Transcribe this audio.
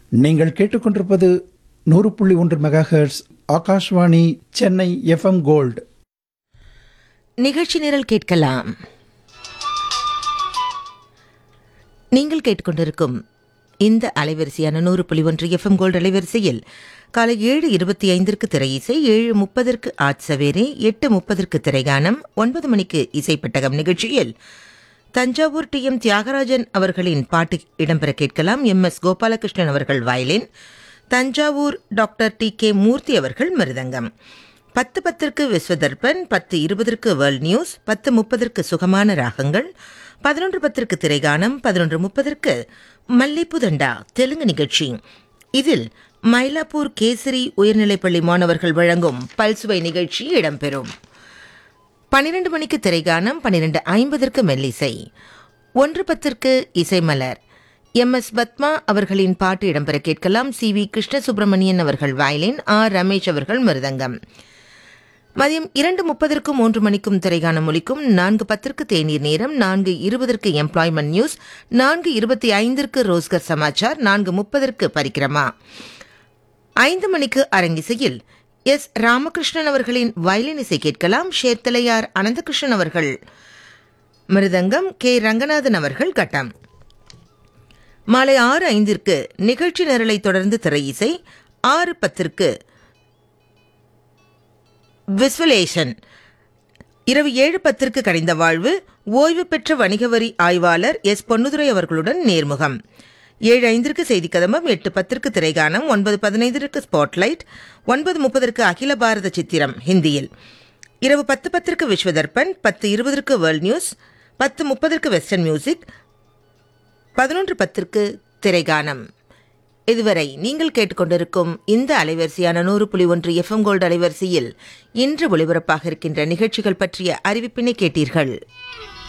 நீங்கள் கேட்டுக்கொண்டிருப்பது நூறு புள்ளி ஒன்று mega hertz Akashvani Chennai FM gold நிகழ்ச்சி நிரல் கேட்கலாம் நீங்கள் கேட்டுக்கொண்டிருக்கும் இந்த அலைவரிசையான நூறு புள்ளி ஒன்று எஃப்எம் கோல்டு அலைவரிசையில் காலை ஏழு இருபத்தி ஐந்திற்கு திரை இசை ஏழு முப்பதற்கு ஆட்சவேரே எட்டு முப்பதற்கு திரைகானம் ஒன்பது மணிக்கு இசைப்பட்டகம் நிகழ்ச்சியில் தஞ்சாவூர் டி எம் தியாகராஜன் அவர்களின் பாட்டு இடம்பெற கேட்கலாம் எம் எஸ் கோபாலகிருஷ்ணன் அவர்கள் violin Thanjavur doctor T K Murthy அவர்கள் மிருதங்கம் பத்து பத்திற்கு விஸ்வதர்பன் பத்து இருபதற்கு வேர்ல்ட் நியூஸ் பத்து முப்பதற்கு சுகமான ராகங்கள் பதினொன்று பத்திற்கு திரைகானம் பதினொன்று முப்பதற்கு மல்லிப்புதண்டா தெலுங்கு நிகழ்ச்சி இதில் மயிலாப்பூர் கேசரி உயர்நிலைப்பள்ளி மாணவர்கள் வழங்கும் பல்சுவை நிகழ்ச்சி இடம்பெறும் பன்னிரண்டு மணிக்கு திரைகானம் பன்னிரண்டு ஐம்பதற்கு மெல்லிசை ஒன்று பத்திற்கு இசைமலர் எம் எஸ் பத்மா அவர்களின் பாட்டு இடம்பெற கேட்கலாம் சி வி கிருஷ்ண சுப்பிரமணியன் அவர்கள் வயலின் ஆர் ரமேஷ் அவர்கள் மிருதங்கம் மதியம் இரண்டு முப்பதற்கும் மூன்று மணிக்கும் திரைகானம் ஒலிக்கும் நான்கு பத்திற்கு தேநீர் நேரம் நான்கு இருபதற்கு எம்ப்ளாய்மெண்ட் நியூஸ் நான்கு இருபத்தி ஐந்திற்கு ரோஸ்கர் சமாச்சார் நான்கு முப்பதற்கு பரிக்கிரமா ஐந்து மணிக்கு அரங்கிசையில் எஸ் ராமகிருஷ்ணன் அவர்களின் வயலின் இசை கேட்கலாம் ஷேத்தலையார் அனந்தகிருஷ்ணன் அவர்கள் மிருதங்கம் கே ரங்கநாதன் அவர்கள் கட்டம் மாலை ஆறு ஐந்திற்கு நிகழ்ச்சி நிரலை தொடர்ந்து திரை இசை ஆறு பத்திற்கு விஸ்வலேஷன் இரவு ஏழு பத்திற்கு கடைந்த வாழ்வு ஓய்வு பெற்ற வணிக வரி ஆய்வாளர் எஸ் பொன்னுதுரை அவர்களுடன் நேர்முகம் ஏழு ஐந்திற்கு செய்தி கதம்பம் எட்டு பத்திற்கு திரைகானம் ஒன்பது பதினைந்திற்கு ஸ்பாட்லைட் ஒன்பது முப்பதற்கு அகில பாரத சித்திரம் ஹிந்தியில் இரவு பத்து பத்திற்கு விஸ்வதர்பன் பத்து இருபதற்கு வேர்ல்ட் நியூஸ் பத்து முப்பதற்கு வெஸ்டர்ன் மியூசிக் பதினொன்று பத்திற்கு திரைகானம் இதுவரை நீங்கள் கேட்டுக்கொண்டிருக்கும் இந்த அலைவரிசையான நூறு புள்ளி ஒன்று எஃப்எம் கோல்டு அலைவரிசையில் இன்று ஒளிபரப்பாக இருக்கின்ற நிகழ்ச்சிகள் பற்றிய அறிவிப்பினை கேட்டீர்கள்